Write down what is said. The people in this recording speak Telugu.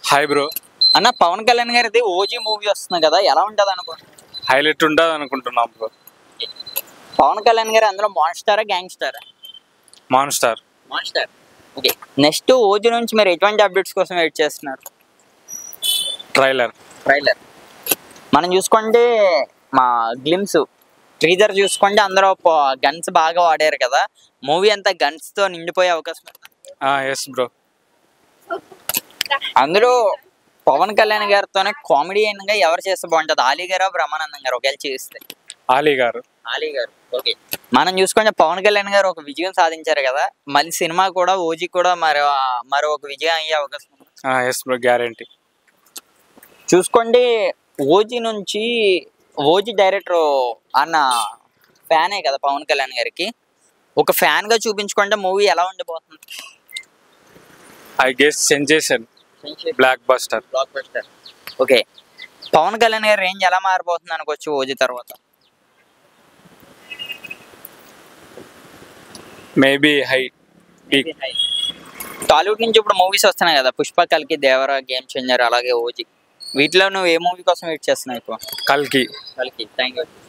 హాయ్ బ్రో అన్న పవన్ కళ్యాణ్ గారిది ఓజీ మూవీ వస్తుంది కదా ఎలా ఉంటది అనుకో హైలైట్ ఉంటుంది అనుకుంటున్నాం బ్రో పవన్ కళ్యాణ్ గారు అందులో మాన్స్టారా గ్యాంగ్స్టారా monster monster okay next OG నుంచి మీరు ఎటువంటి అప్డేట్స్ కోసం వెయిట్ చేస్తున్నారు ట్రైలర్ ట్రైలర్ మనం చూసుకుంటే మా గ్లిమ్స్ ట్రీజర్ చూసుకుంటే అందరూ గన్స్ బాగా వాడారు కదా మూవీ అంతా గన్స్ తో నిండిపోయే అవకాశం ఉంది. ఎస్ బ్రో అందులో పవన్ కళ్యాణ్ గారితోనే కామెడీ గా ఎవరు చేస్తే బాగుంటుంది ఆలీ గారు బ్రహ్మానందం గారు ఒకవేళ చేస్తే ఆలీ గారు ఆలీ గారు ఓకే మనం చూసుకుంటే పవన్ కళ్యాణ్ గారు ఒక విజయం సాధించారు కదా మళ్ళీ సినిమా కూడా ఓజీ కూడా మరో మరో ఒక విజయం అయ్యే అవకాశం ఉంది ఎస్ బ్రో గ్యారంటీ చూసుకోండి ఓజీ నుంచి ఓజీ డైరెక్టర్ అన్న ఫ్యానే కదా పవన్ కళ్యాణ్ గారికి ఒక ఫ్యాన్ గా చూపించుకుంటే మూవీ ఎలా ఉండిపోతుంది I guess sensation blockbuster blockbuster okay Pawan Kalyan గారి రేంజ్ ఎలా మారిపోతుంది అనుకోవచ్చు ఓజీ తర్వాత మేబీ హై పీక్ టాలీవుడ్ నుంచి ఇప్పుడు మూవీస్ వస్తున్నాయి కదా పుష్ప కల్కి దేవరా గేమ్ చేంజర్ అలాగే ఓజీ వీటిలో నువ్వు ఏ మూవీ కోసం వెయిట్ చేస్తున్నావు ఎక్కువ కల్కి కల్కి థ్యాంక్ యూ